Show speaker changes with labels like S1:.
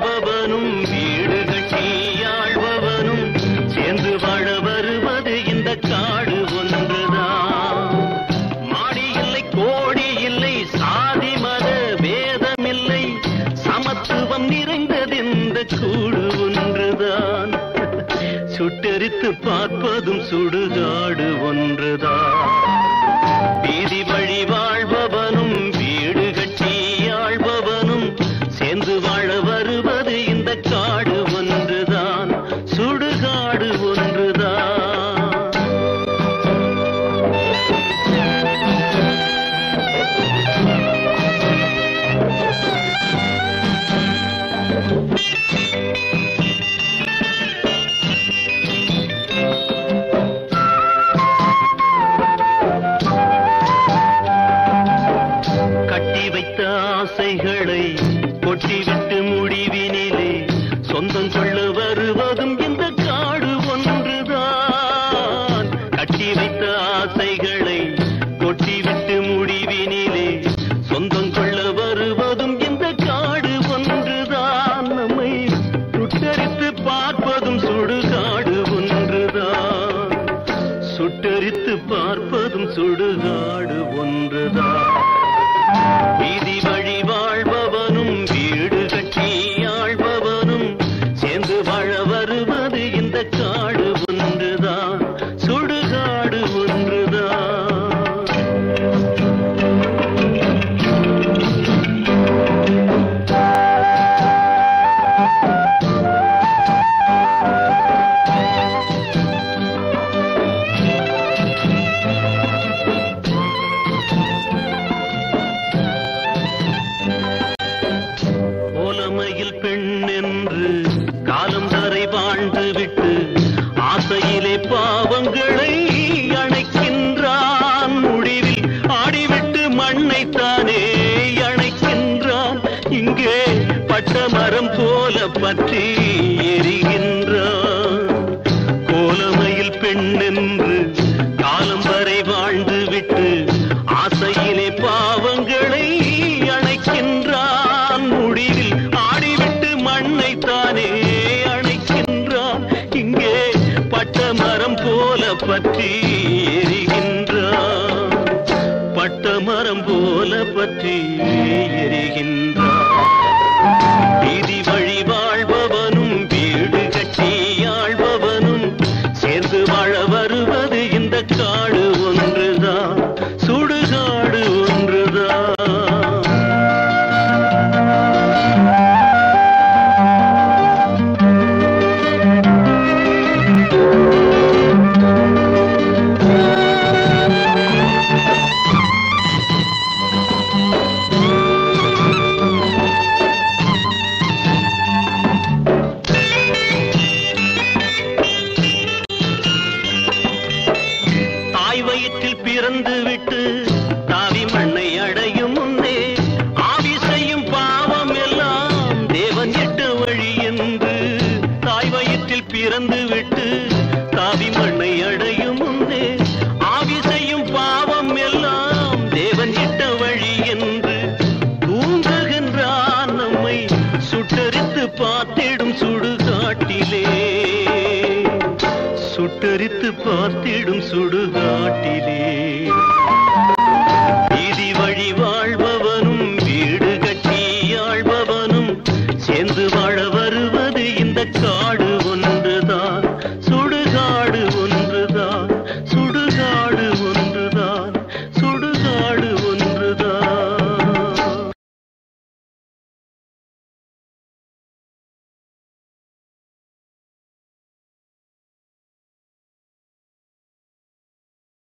S1: வாழ்பவனும் வீடு கட்டி ஆழ்பவனும் சேர்ந்து வாழ வருவது இந்த காடு ஒன்றுதான் மாடி இல்லை கோடி இல்லை சாதி மத வேதம் இல்லை சமத்துவம் நிறைந்தது இந்த கூடு ஒன்றுதான் சுட்டெரித்து பார்ப்பதும் சுடுகாடு ஒன்றுதான் வீதி வழி வாழ்பவனும் வீடு கட்டி ஆழ்பவனும் சேர்ந்து வாழ வருவது இந்த காடு ஒன்றுதான் சுடுகாடு ஒன்றுதான் கட்டி வைத்த ஆசைகளை கொட்டிவிட்டு முடிவினிலே சொந்தம் கொள்ள வருவதும் இந்த காடு ஒன்றுதான் கட்டி வைத்த ஆசைகளை கொட்டிவிட்டு முடிவினிலே சொந்தம் கொள்ள வருவதும் இந்த காடு ஒன்றுதான் நம்மை சுட்டரித்து பார்ப்பதும் சுடுகாடு ஒன்றுதான் சுட்டரித்து பார்ப்பதும் சுடுகாடு ஒன்றுதான் வீதி வழி வாழ்பவனும் வீடு கட்டி ஆழ்பவனும் சேர்ந்து வாழ வருவது இந்த காடு ஒன்றுதான் சுடுகாடு ஒன்றுதான் ஓலமையில் பெண் என்று காலம் வரை வாழ்ந்து விட்டு ஆசையிலே பாவங்களை அணைக்கின்றான் முடிவில் ஆடிவிட்டு மண்ணைத்தானே அணைக்கின்றான் இங்கே பட்ட மரம் போல பற்றி எரிகின்றான் கோலமையில் பெண் என்று காலம் வரை வாழ்ந்து விட்டு ஆசையிலே பாவங்களை அணைக்கின்றான் முடிவில் ஆடிவிட்டு மண்ணைத்தானே அணைக்கின்றான் இங்கே பட்ட மரம் போல பற்றி எரிகின்றான் பட்ட மரம் போல பற்றி எரிகின்றான் வீதி வழி வாழ்பவனும் வீடு கட்டி ஆழ்பவனும் சேர்ந்து வாழ வருவது இந்த காடு ஒன்றுதான் சுடுகாடு ஒன்றுதான் தாய் வயிற்றில் பிறந்து விட்டு தாவி மண்ணை அடையும் முன்னே ஆவி செய்யும் பாவம் எல்லாம் தேவன் எட்ட வழி என்று தாய் வயிற்றில் பிறந்து விட்டு தாவி மண்ணை அடையும் முன்னே ஆவி செய்யும் பாவம் எல்லாம் தேவன் இட்ட வழி என்று தூங்குகின்றான் நம்மை சுட்டரித்து பார்த்திடும் சுடுகாட்டிலே சுட்டரித்து பார்த்திடும் சுடுகாட்டிலே